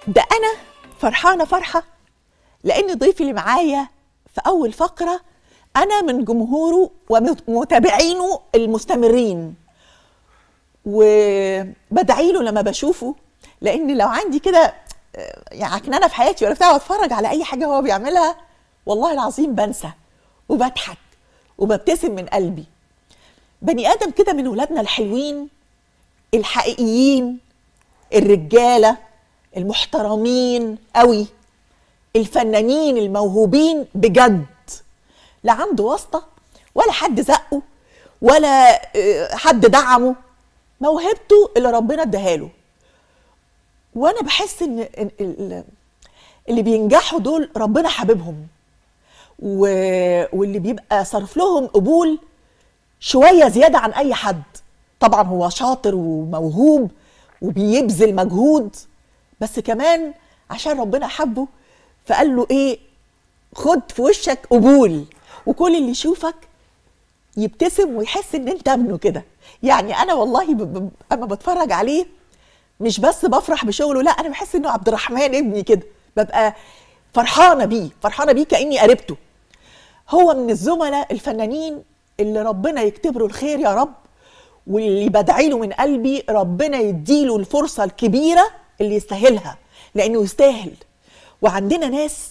ده انا فرحانه فرحه لان ضيفي اللي معايا في اول فقره انا من جمهوره ومتابعينه المستمرين وبدعي له لما بشوفه لان لو عندي كده آه، يعني عكنانه في حياتي ولا بتاع واتفرج على اي حاجه هو بيعملها والله العظيم بنسى وبضحك وببتسم من قلبي بني ادم كده من ولادنا الحلوين الحقيقيين الرجاله المحترمين قوي الفنانين الموهوبين بجد لا عنده واسطه ولا حد زقه ولا آه، حد دعمه موهبته اللي ربنا اداها له وانا بحس ان إن ال- اللي بينجحوا دول ربنا حاببهم و... واللي بيبقى صرف لهم قبول شويه زياده عن اي حد طبعا هو شاطر وموهوب وبيبذل مجهود بس كمان عشان ربنا حبه فقال له ايه خد في وشك قبول وكل اللي يشوفك يبتسم ويحس ان انت ابنه كده يعني انا والله ب... ب... اما بتفرج عليه مش بس بفرح بشغله لا انا بحس انه عبد الرحمن ابني كده ببقى فرحانه بيه فرحانه بيه كاني قريبته هو من الزملاء الفنانين اللي ربنا يكتب له الخير يا رب واللي بدعي له من قلبي ربنا يديله الفرصه الكبيره اللي يستاهلها لانه يستاهل وعندنا ناس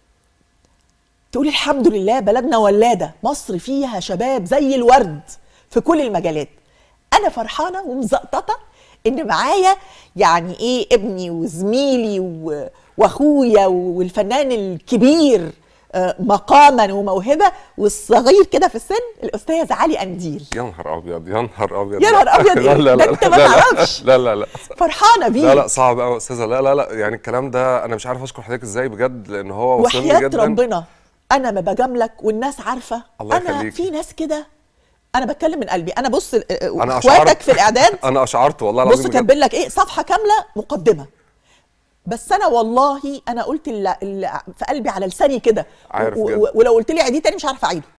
تقول الحمد لله بلدنا ولاده مصر فيها شباب زي الورد في كل المجالات انا فرحانه ومزقططه ان معايا يعني ايه ابني وزميلي و- واخويا والفنان الكبير آه، مقاما وموهبه والصغير كده في السن الاستاذ علي قنديل يا نهار ابيض يا نهار ابيض يا نهار أبيض لا إيه؟ لا ده لا أنت ما لا لا تعرفش. لا لا لا فرحانه بيه لا لا صعب قوي يا استاذه لا لا لا يعني الكلام ده انا مش عارف اشكر حضرتك ازاي بجد لان هو وصلني وحياة جدا ربنا انا ما بجاملك والناس عارفه الله انا يخليك. في ناس كده انا بتكلم من قلبي انا بص انا اخواتك اشعرت في الاعداد انا اشعرت والله بص العظيم بجد. كاتبين لك ايه صفحه كامله مقدمه بس انا والله انا قلت اللي اللي في قلبي على لساني كده عارف و- جد. و- ولو قلت لي عيديه تاني مش عارفه اعيده